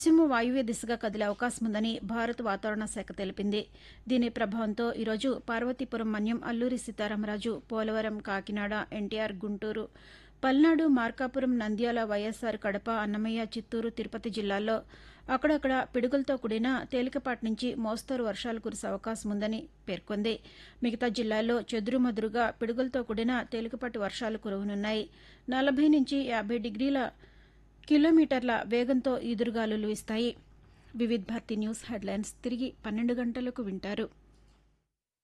పశ్చిమ వాయువ్య దిశగా కదిలే అవకాశం ఉందని భారత వాతావరణ శాఖ తెలిపింది దీని ప్రభావంతో ఈరోజు పార్వతీపురం మన్యం అల్లూరి సీతారామరాజు పోలవరం కాకినాడ ఎన్టీఆర్ గుంటూరు పల్నాడు మార్కాపురం నంద్యాల వైఎస్సార్ కడప అన్నమయ్య చిత్తూరు తిరుపతి జిల్లాల్లో అక్కడక్కడ పిడుగులతో కూడిన తేలికపాటి నుంచి మోస్తరు వర్షాలు కురిసే అవకాశం ఉందని పేర్కొంది మిగతా జిల్లాల్లో చెదురుమదురుగా పిడుగులతో కూడిన తేలికపాటి వర్షాలు కురవనున్నాయి నలభై నుంచి యాభై డిగ్రీల కిలోమీటర్ల వేగంతో ఈదురుగాలులు వీస్తాయి వివిధ్ భారతి న్యూస్ హెడ్లైన్స్ తిరిగి పన్నెండు గంటలకు వింటారు